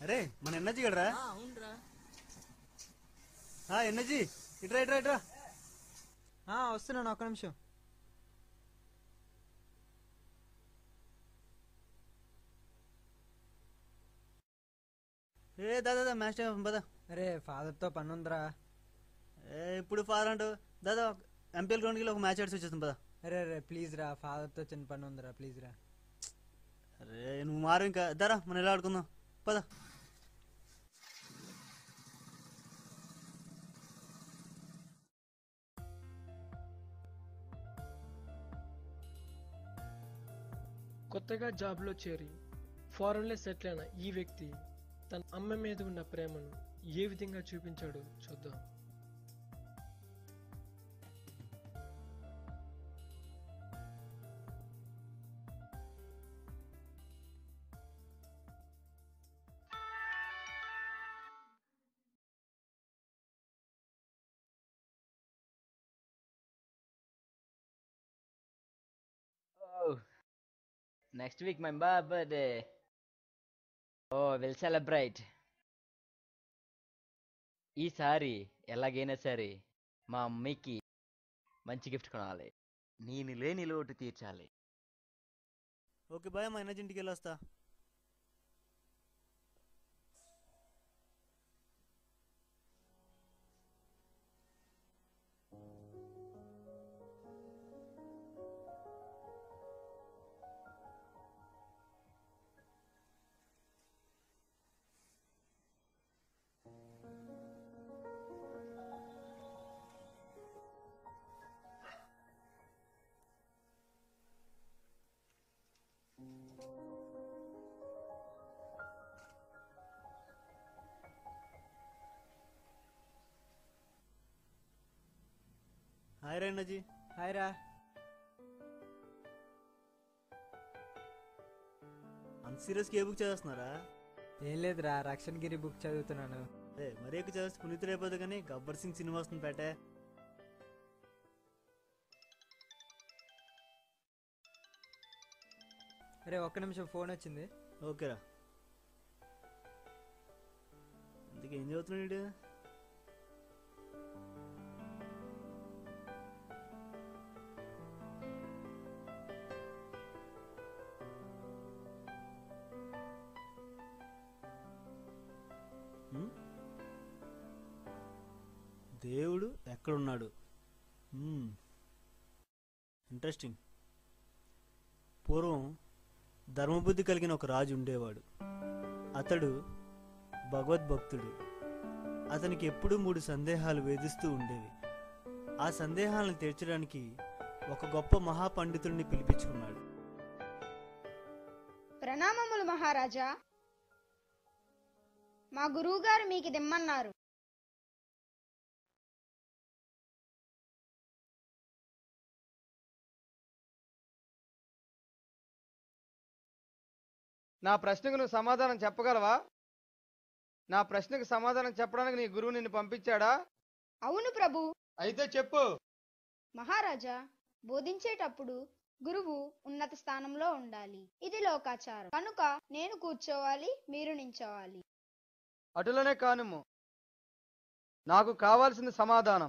అరే మన ఎన్నజీ గడరా అవునరా ఎన్నజీ ఇట్రా ఇట్రా ఇట్రా వస్తున్నాను ఒక్క నిమిషం ఏ దాదా మ్యాచ్ టైం పదా అరే ఫాదర్తో పని ఉందిరా ఏ ఇప్పుడు ఫాదర్ అంటూ దాదా ఎంపీఎల్ గ్రౌండ్కి ఒక మ్యాచ్ ఆడిసి వచ్చేస్తాం పదా అరే అరే ప్లీజ్ రా ఫాదర్తో చిన్న పని ఉందిరా ప్లీజ్ రా అరే నువ్వు మారు ఇంకా దరా మనం ఎలా ఆడుకుందాం పద కొత్తగా జాబ్లో చేరి ఫారెన్లో సెటిల్ అయిన ఈ వ్యక్తి తన అమ్మ మీద ఉన్న ప్రేమను ఏ విధంగా చూపించాడో చూద్దాం Oh, next week my ba- birthday. Oh, we'll celebrate. ఈసారి ఎలాగైనా సరే మా అమ్మకి మంచి గిఫ్ట్ కొనాలి నేను లేని లోటు తీర్చాలి ఓకే బాయ్ మా ఎన్నజీ ఇంటికి వెళ్ళొస్తా హాయ్ రా ఎన్నజీ హాయ్ రా అంత సీరియస్గా ఏ బుక్ చదువుతున్నారా ఏం లేదురా రక్షణ్ గిరి బుక్ చదువుతున్నాను అదే మరీ ఎక్కువ చదివిస్తే పునీతులు అయిపోతుంది కానీ గబ్బర్ సింగ్ సినిమా వస్తుంది పేటే అరే ఒక్క నిమిషం ఫోన్ వచ్చింది ఓకేరా అందుకే ఏం చదువుతున్నాడు వీడు? హ్మ్? దేవుడు ఎక్కడున్నాడు హ్మ్. ఇంట్రెస్టింగ్ పూర్వం ధర్మబుద్ధి కలిగిన ఒక రాజు ఉండేవాడు అతడు భగవద్భక్తుడు అతనికి ఎప్పుడూ మూడు సందేహాలు వేధిస్తూ ఉండేవి ఆ సందేహాలను తీర్చడానికి ఒక గొప్ప మహాపండితుడిని పిలిపించుకున్నాడు ప్రణామములు మహారాజా మా గురువుగారు మీకు దిమ్మన్నారు నా ప్రశ్నకు నువ్వు సమాధానం చెప్పగలవా నా ప్రశ్నకు సమాధానం చెప్పడానికి నీ గురువు నిన్ను పంపించాడా అవును ప్రభు అయితే చెప్పు మహారాజా బోధించేటప్పుడు గురువు ఉన్నత స్థానంలో ఉండాలి ఇది లోకాచారం కనుక నేను కూర్చోవాలి మీరు నించోవాలి అటులనే కానుము నాకు కావాల్సిన సమాధానం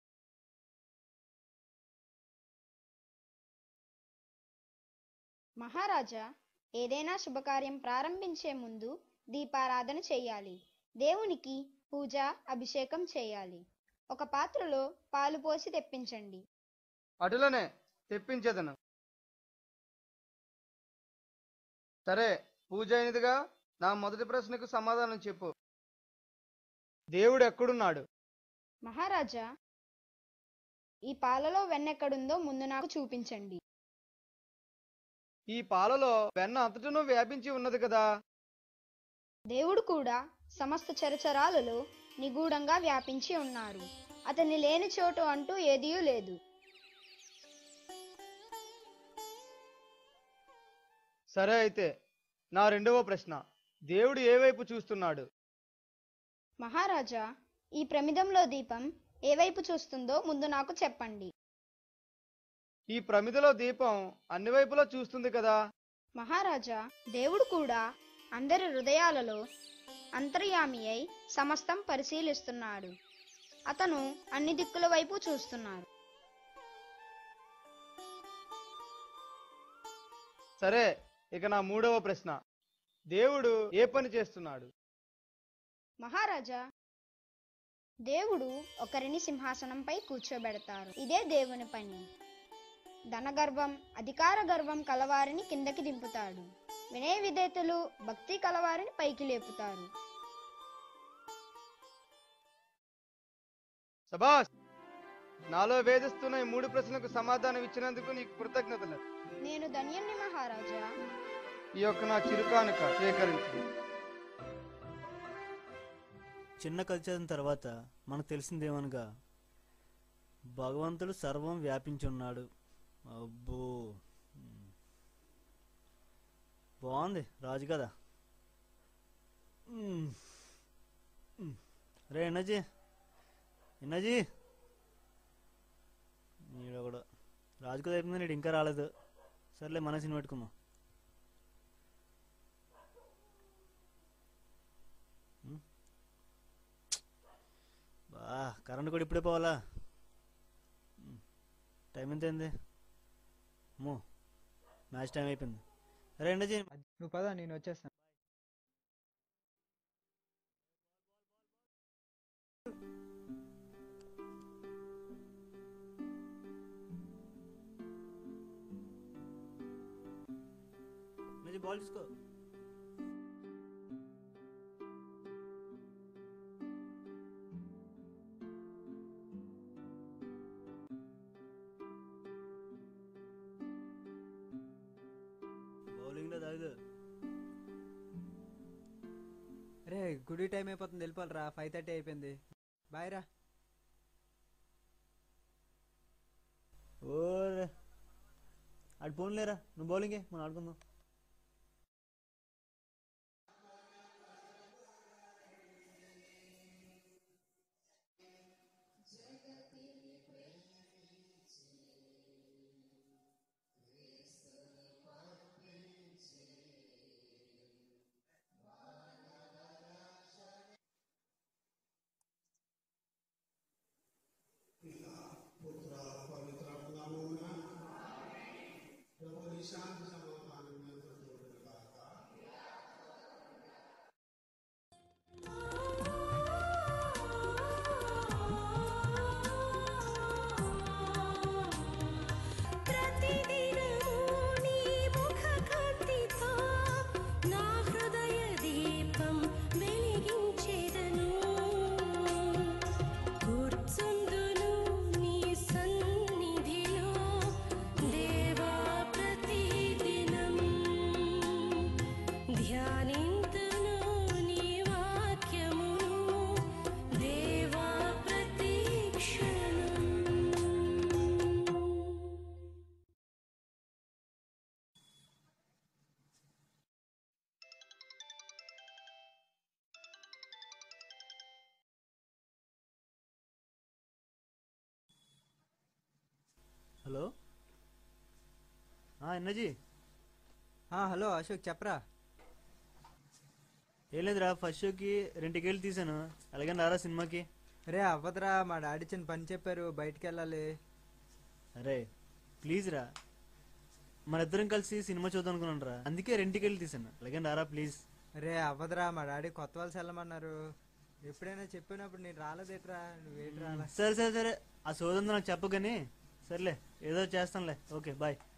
మహారాజా ఏదైనా శుభకార్యం ప్రారంభించే ముందు దీపారాధన చేయాలి దేవునికి పూజ అభిషేకం చేయాలి ఒక పాత్రలో పాలు పోసి తెప్పించండి అటులనే తెప్పించేదను సరే పూజ అయినదిగా నా మొదటి ప్రశ్నకు సమాధానం చెప్పు దేవుడు ఎక్కడున్నాడు మహారాజా ఈ పాలలో వెన్నెక్కడుందో ముందు నాకు చూపించండి ఈ పాలలో వెన్న అంతటను వ్యాపించి ఉన్నది కదా దేవుడు కూడా సమస్త చరచరాలలో నిగూఢంగా వ్యాపించి ఉన్నారు అతని లేని చోటు అంటూ ఏదీ లేదు సరే అయితే నా రెండవ ప్రశ్న దేవుడు ఏ వైపు చూస్తున్నాడు మహారాజా ఈ ప్రమిదంలో దీపం ఏ వైపు చూస్తుందో ముందు నాకు చెప్పండి ఈ ప్రమిదలో దీపం అన్ని వైపులా చూస్తుంది కదా మహారాజా దేవుడు కూడా అందరి హృదయాలలో అంతర్యామి అయి సమస్తం పరిశీలిస్తున్నాడు అతను అన్ని దిక్కుల వైపు చూస్తున్నాడు సరే ఇక నా మూడవ ప్రశ్న దేవుడు ఏ పని చేస్తున్నాడు మహారాజా దేవుడు ఒకరిని సింహాసనంపై కూర్చోబెడతారు ఇదే దేవుని పని ధనగర్వం అధికార గర్వం కలవారిని కిందకి దింపుతాడు వినయ విధేతలు భక్తి కలవారిని పైకి లేపుతారు సబాష్ నాలో వేధిస్తున్న ఈ మూడు ప్రశ్నలకు సమాధానం ఇచ్చినందుకు నీకు కృతజ్ఞతలు నేను ధన్యుణ్ణి మహారాజా ఈ యొక్క నా చిరుకానుక స్వీకరించు చిన్న కలిసిన తర్వాత మనకు తెలిసిందేమనగా భగవంతుడు సర్వం వ్యాపించున్నాడు అబ్బో ఉమ్. బాగుంది రాజు కదా ఉమ్. ఉమ్. రే ఎన్నజీ ఎన్నజీ నీడు కూడా రాజు కదా అయిపోయింది నీడు ఇంకా రాలేదు సర్లే మన సినిమా పెట్టుకుందాం ఉమ్. బా కరెంట్ కూడా ఇప్పుడే పోవాలా ఉమ్. టైం ఎంత అయింది అమ్మో మ్యాచ్ టైం అయిపోయింది అరే ఎండజీ నువ్వు పద నేను వచ్చేస్తాను ఎండజీ బాల్ తీసుకో బౌలింగ్లో తాగదు రే గుడి టైం అయిపోతుంది వెళ్ళిపోవాలిరా ఫైవ్ థర్టీ అయిపోయింది బాయ్ రా ఓరే అటు పోన్ లేరా నువ్వు బౌలింగే మనం ఆడుకుందాం ప్రతిదినము నీ ముఖకాంతితో నా హృదయ దీపం వెలిగించెదను కూర్చుందును నీ సన్నిధిలో దేవా ప్రతిదినం ధ్యానింతును నీ వాక్యమును దేవా ప్రతిక్షణం హలో ఎన్నజీ ఆ, హలో అశోక్ చెప్పరా ఏం లేదురా ఫస్ట్ షోకి రెండు టికెట్లు తీసాను అలాగే రారా సినిమాకి రే అవ్వదురా మా డాడీ చిన్న పని చెప్పారు బయటికి వెళ్ళాలి అరే ప్లీజ్ రా మన ఇద్దరం కలిసి సినిమా చూద్దాం అనుకున్నాను రా అందుకే రెండు టికెట్లు తీసాను అలాగే రారా ప్లీజ్ రే అవ్వదురా మా డాడీ కొత్త వాళ్ళు వెళ్ళమన్నారు ఎప్పుడైనా చెప్పినప్పుడు నేను రాలేదేట్రా నువ్వేంటి రాలా సరే సరే సరే ఆ సోదంతో నాకు చెప్పగాని సర్లే ఏదో చేస్తానులే ఓకే బాయ్